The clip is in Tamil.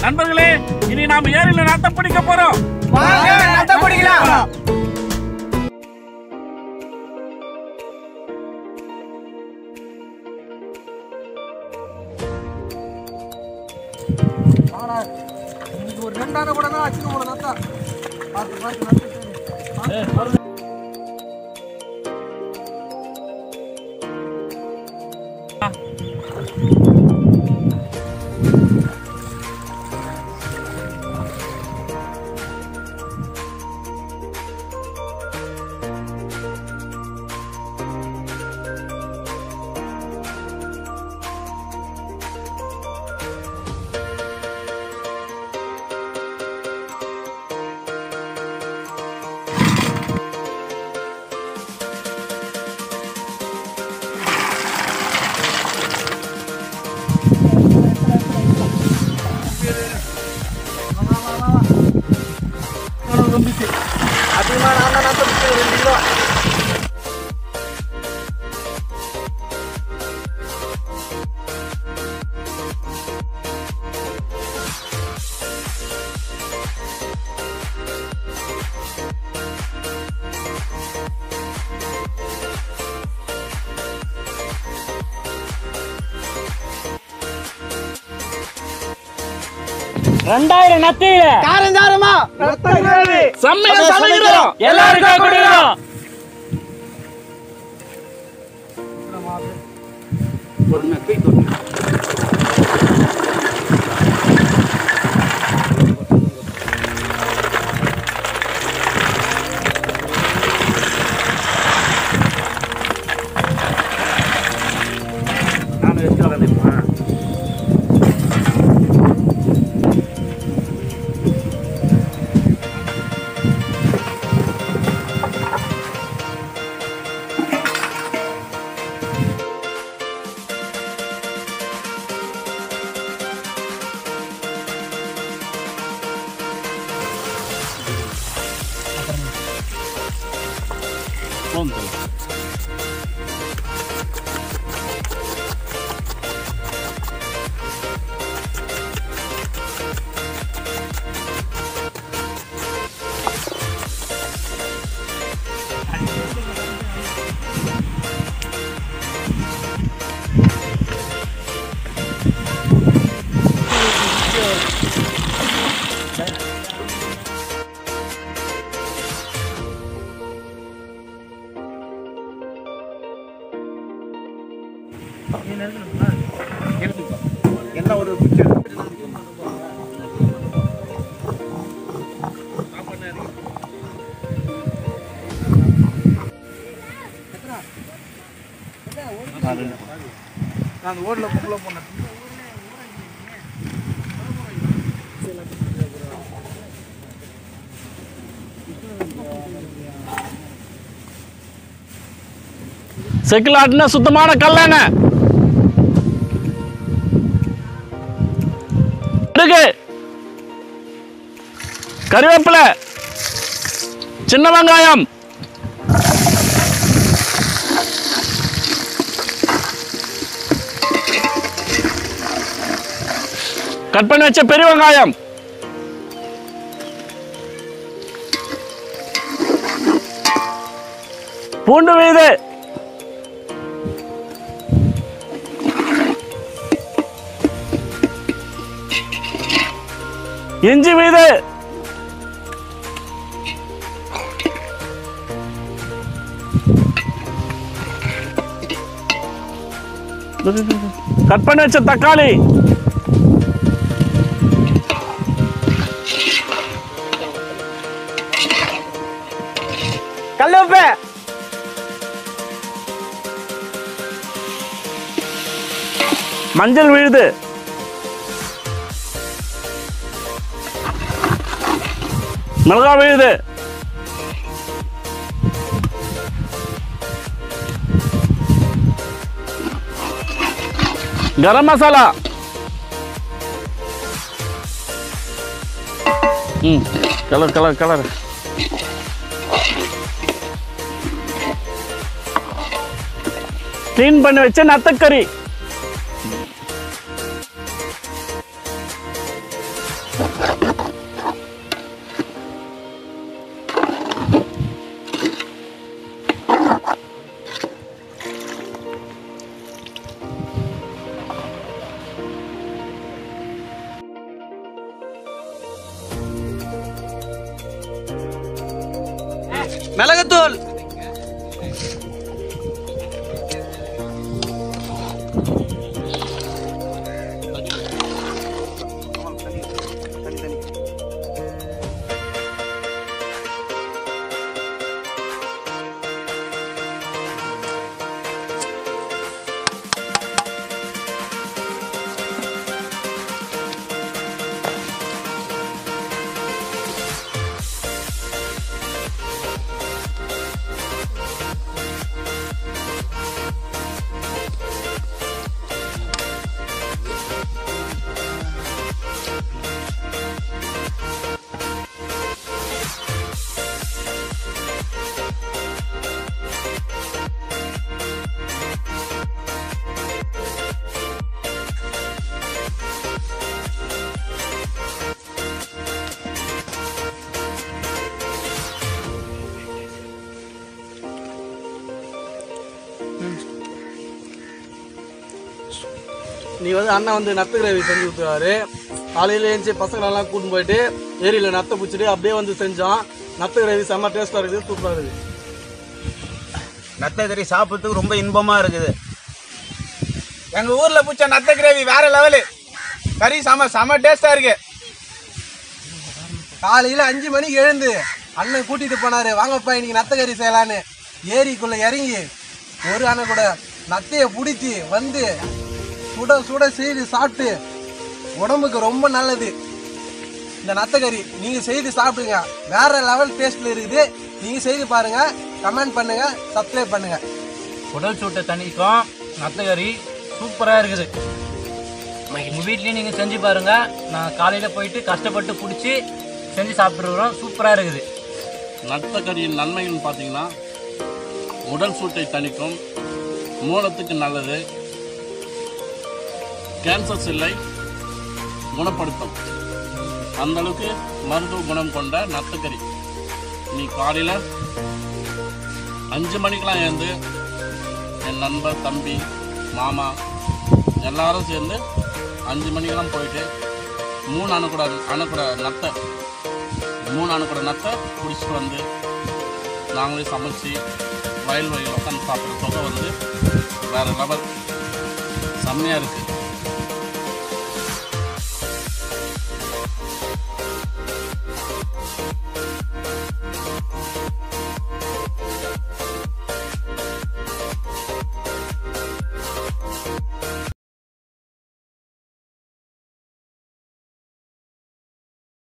நண்பர்களே இனி நாம ஏரியில நாட்டம் பிடிக்க போறோம் வாங்க நத்த பிடிக்கலாம் இன்னைக்கு ஒரு ரெண்டான கூட தான் வச்சுக்க போல நத்தா பார்த்து பார்த்து நத்து அதிகமாக நான் தான் நத்த பிடிக்கிறேன் ரெண்டு கிலோ ரெண்டாயிரம் நத்தியில காரஞ்சாரமா நத்த கிரேவி செம்மையா சமைக்கிறோம் எல்லாருக்கும் கொடுக்கிறோம் நாம எடுத்து வரலைமா எல்லாம் ஒரு பிக்சர் நான் அந்த ஓடல கும்பல போனேன் செக்கில் ஆட்டின சுத்தமான கல்லெண்ணெய் கடுகு கறிவேப்பிலை சின்ன வெங்காயம் கட் பண்ணி வச்ச பெரிய வெங்காயம் பூண்டு வீது இஞ்சி வீது கட் பண்ணி வச்ச தக்காளி கல்லுப்பு மஞ்சள் விழுது மிளகா விழுது கரம் மசாலா ம் கலர் கலர் கலர் க்ளீன் பண்ணி வச்ச நத்தக்கறி மிளகுத்தூள் நீ வந்து அண்ணன் வந்து நத்து கிரேவி செஞ்சு கொடுத்துருவாரு காலையில எழுந்துச்சு பசங்களெல்லாம் கூட்டின்னு போயிட்டு ஏரியில் நத்தை பிடிச்சிட்டு அப்படியே வந்து செஞ்சோம் நத்து கிரேவி செம்ம டேஸ்ட்டாக இருக்குது சூப்பராக இருக்குது நத்தை கறி சாப்பிட்றதுக்கு ரொம்ப இன்பமா இருக்குது எங்க ஊர்ல பிடிச்ச நத்தை கிரேவி வேற லெவலு கறி செம செம டேஸ்டா இருக்கு காலையில் அஞ்சு மணிக்கு எழுந்து அண்ணன் கூட்டிட்டு போனாரு வாங்கப்பா இன்னைக்கு நத்தை கறி செய்யலான்னு ஏரிக்குள்ள இறங்கி ஒரு அண்ணன் கூட நத்தையை பிடிச்சி வந்து சுட சுட செய்து சாப்பிட்டு உடம்புக்கு ரொம்ப நல்லது இந்த நத்தைக்கறி நீங்கள் செய்து சாப்பிடுங்க வேற லெவல் டேஸ்ட்ல இருக்குது நீங்கள் செய்து பாருங்க கமெண்ட் பண்ணுங்க சப்ஸ்கிரைப் பண்ணுங்க உடல் சூட்டை தணிக்கும் நத்தகரி சூப்பராக இருக்குது உங்கள் வீட்லேயும் நீங்கள் செஞ்சு பாருங்க நான் காலையில் போயிட்டு கஷ்டப்பட்டு பிடிச்சி செஞ்சு சாப்பிட்ருக்குறோம் சூப்பராக இருக்குது நத்தக்கரியின் நன்மைகள்னு பார்த்தீங்கன்னா உடல் சூட்டை தணிக்கும் மூலத்துக்கு நல்லது கேன்சர் செல்லை குணப்படுத்தும் அந்த அளவுக்கு மருத்துவ குணம் கொண்ட நத்தக்கறி நீ காலையில் அஞ்சு மணிக்கெலாம் எழுந்து என் நண்பர் தம்பி மாமா எல்லாரும் சேர்ந்து அஞ்சு மணிக்கெல்லாம் போயிட்டு மூணு அணுக்கூட அணுக்கூட நத்தை மூணு அணுக்கூட நத்தை பிடிச்சிட்டு வந்து நாங்களே சமைச்சு வயல் வயல் உட்காந்து சாப்பிட்ற தொகை வந்து வேறு லெவல் செம்மையாக இருக்குது